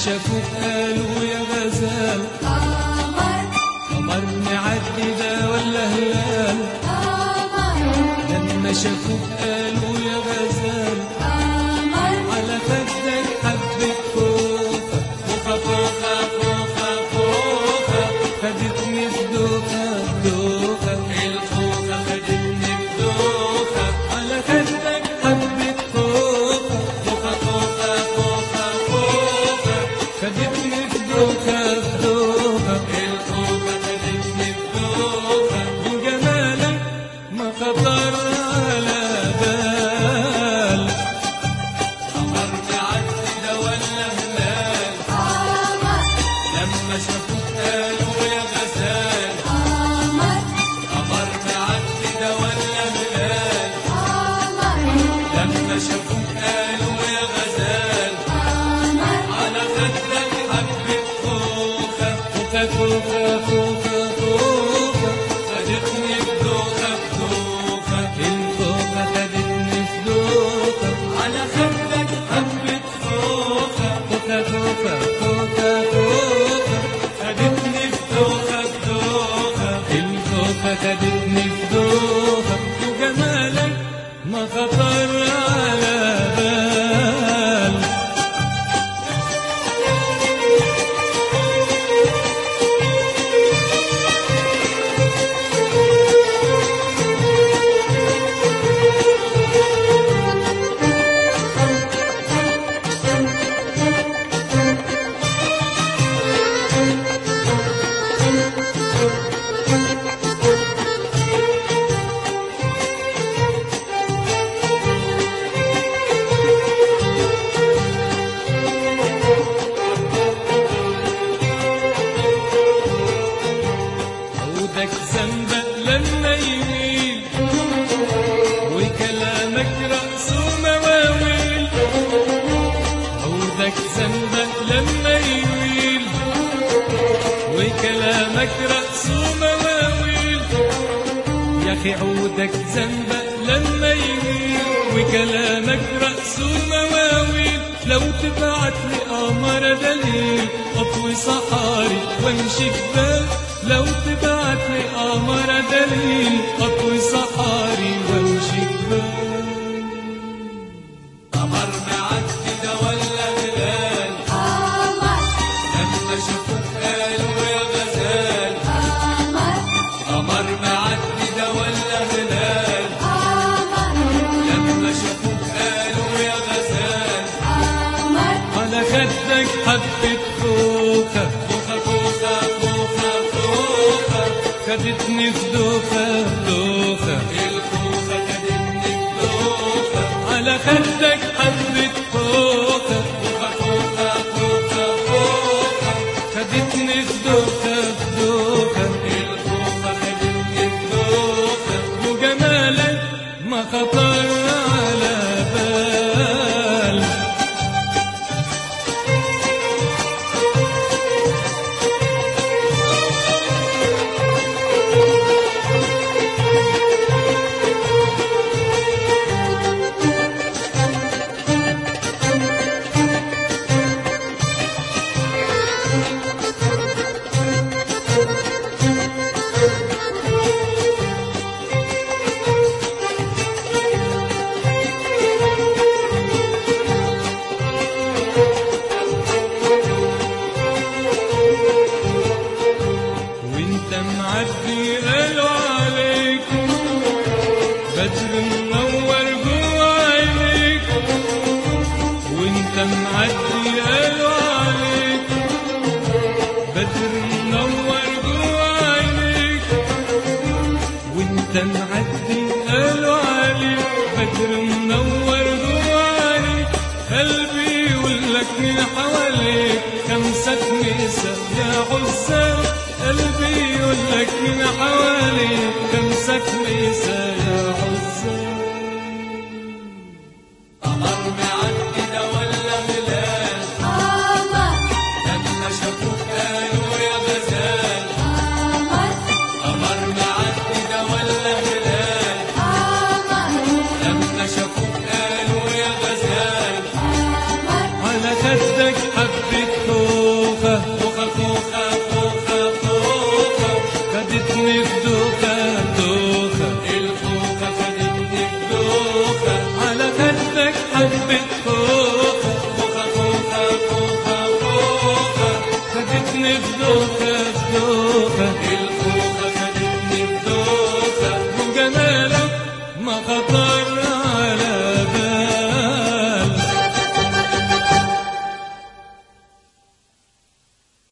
شافوك قالوا يا غزال قمر قمر معدي ده ولا هلال قمر لما شافوك قالوا يا غزال قمر على خدك حبة خوخة خوخة خوخة خوخة خوخة خدتني في دوخة دوخة الخوخة خدتني في دوخة على خدك حبة خوخة خوخة خوخة خوخة خوخة خدتني في دوخة في دوخة الخوخة خدتني في دوخة وجمالك ما خطر على بال قمر معدي ده ولا هلال قمر لما شافوك قالوا يا غزال قمر قمر معدي ده ولا هلال قمر لما شافوك قالوا يا غزال قمر على خدك حبة خوخة خوخة خوخة خوخة خوخة خدتني في دوخة في دوخة الخوخة خدتني في دوخة على خدك حبة خوخة خوخة خوخة خوخة خوخة خدتني في دوخة في دوخة الخوخة خدتني في دوخة وجمالك ما خطر على بال عودك زنبق لما يميل وكلامك رأسه مواويل عودك زنبق لما يميل وكلامك رأسه مواويل يا أخي عودك زنبق لما يميل وكلامك رأسه مواويل لو تبعت لي قمر دليل أطوي صحاري وامشي جبال لو تبعت لي قمر دليل أطوي صحاري وامشي جبال قمر معدي ده ولا هلال قمر لما شافوك قالوا يا غزال قمر قمر معدي ده ولا هلال قمر لما شافوك قالوا يا غزال قمر على خدك حبة خوخة خوخة خوخة خوخة خوخة خدتني في دوخة دوخة الخوخة خدتني في دوخة على خدك حبة خوخة خوخة خوخة خوخة خوخة خدتني في دوخة في دوخة الخوخة خدتني في دوخة وجمالك ما خطر على بال وانت معدي قالوا عليك بدر منور جوا عينيك وانت معدي قالوا عليك بدر منور جوا عينيك وانت معدي قالوا عليك بدر منور جوا عينيك قلبي يقول لك من حواليك خمسة نسا يا عزال قلبي يقول لك من حواليك خمسة نسا يا عزال قمر معدي ده ولا هلال قمر لما شافوك قالوا يا غزال قمر قمر معدي ده ولا هلال قمر لما شافوك قالوا يا غزال قمر على خدك حبة حبة